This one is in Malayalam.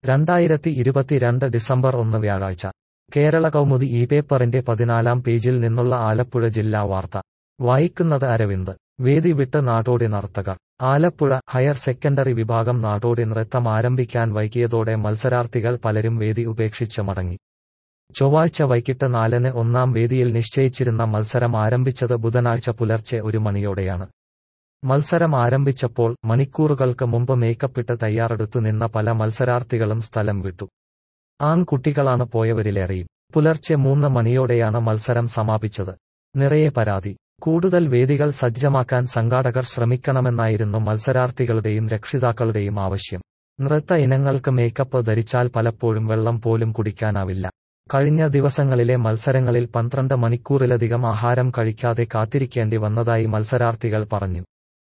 രണ്ടായിരത്തി ഇരുപത്തിരണ്ട് ഡിസംബർ ഒന്ന് വ്യാഴാഴ്ച കേരള കൗമുദി ഈ പേപ്പറിന്റെ പതിനാലാം പേജിൽ നിന്നുള്ള ആലപ്പുഴ ജില്ലാ വാർത്ത വായിക്കുന്നത് അരവിന്ദ് വേദി വിട്ട് നാടോടി നർത്തകർ ആലപ്പുഴ ഹയർ സെക്കൻഡറി വിഭാഗം നാടോടി നൃത്തം ആരംഭിക്കാൻ വൈകിയതോടെ മത്സരാർത്ഥികൾ പലരും വേദി ഉപേക്ഷിച്ച് മടങ്ങി ചൊവ്വാഴ്ച വൈകിട്ട് നാലിന് ഒന്നാം വേദിയിൽ നിശ്ചയിച്ചിരുന്ന മത്സരം ആരംഭിച്ചത് ബുധനാഴ്ച പുലർച്ചെ ഒരു മണിയോടെയാണ് മത്സരം ആരംഭിച്ചപ്പോൾ മണിക്കൂറുകൾക്ക് മുമ്പ് മേക്കപ്പിട്ട് തയ്യാറെടുത്തു നിന്ന പല മത്സരാർത്ഥികളും സ്ഥലം വിട്ടു ആൺകുട്ടികളാണ് പോയവരിലേറെയും പുലർച്ചെ മൂന്ന് മണിയോടെയാണ് മത്സരം സമാപിച്ചത് നിറയെ പരാതി കൂടുതൽ വേദികൾ സജ്ജമാക്കാൻ സംഘാടകർ ശ്രമിക്കണമെന്നായിരുന്നു മത്സരാർത്ഥികളുടെയും രക്ഷിതാക്കളുടെയും ആവശ്യം നൃത്ത ഇനങ്ങൾക്ക് മേക്കപ്പ് ധരിച്ചാൽ പലപ്പോഴും വെള്ളം പോലും കുടിക്കാനാവില്ല കഴിഞ്ഞ ദിവസങ്ങളിലെ മത്സരങ്ങളിൽ പന്ത്രണ്ട് മണിക്കൂറിലധികം ആഹാരം കഴിക്കാതെ കാത്തിരിക്കേണ്ടി വന്നതായി മത്സരാർത്ഥികൾ പറഞ്ഞു